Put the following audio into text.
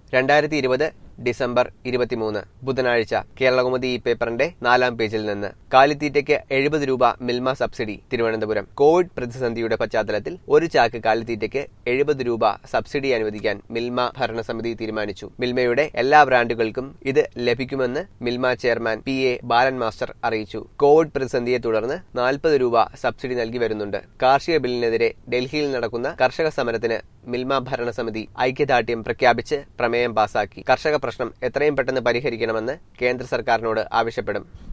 രണ്ടായിരത്തി ഇരുപത് ഡിസംബർ ഇരുപത്തിമൂന്ന് ബുധനാഴ്ച കേരളകൗമുദി ഈ പേപ്പറിന്റെ നാലാം പേജിൽ നിന്ന് കാലിത്തീറ്റയ്ക്ക് എഴുപത് രൂപ മിൽമ സബ്സിഡി തിരുവനന്തപുരം കോവിഡ് പ്രതിസന്ധിയുടെ പശ്ചാത്തലത്തിൽ ഒരു ചാക്ക് കാലിത്തീറ്റയ്ക്ക് എഴുപത് രൂപ സബ്സിഡി അനുവദിക്കാൻ മിൽമ ഭരണസമിതി തീരുമാനിച്ചു മിൽമയുടെ എല്ലാ ബ്രാൻഡുകൾക്കും ഇത് ലഭിക്കുമെന്ന് Milma chairman P A Balan master അറിയിച്ചു കോവിഡ് പ്രതിസന്ധിയെ തുടർന്ന് നാൽപ്പത് രൂപ സബ്സിഡി നൽകി വരുന്നുണ്ട് കാർഷിക ബില്ലിനെതിരെ ഡൽഹിയിൽ നടക്കുന്ന കർഷക സമരത്തിന് മിൽമ ഭരണസമിതി ഐക്യദാർഢ്യം പ്രഖ്യാപിച്ച് പ്രമേയം പാസാക്കി കർഷക പ്രശ്നം എത്രയും പെട്ടെന്ന് പരിഹരിക്കണമെന്ന് കേന്ദ്ര സർക്കാരിനോട് ആവശ്യപ്പെടും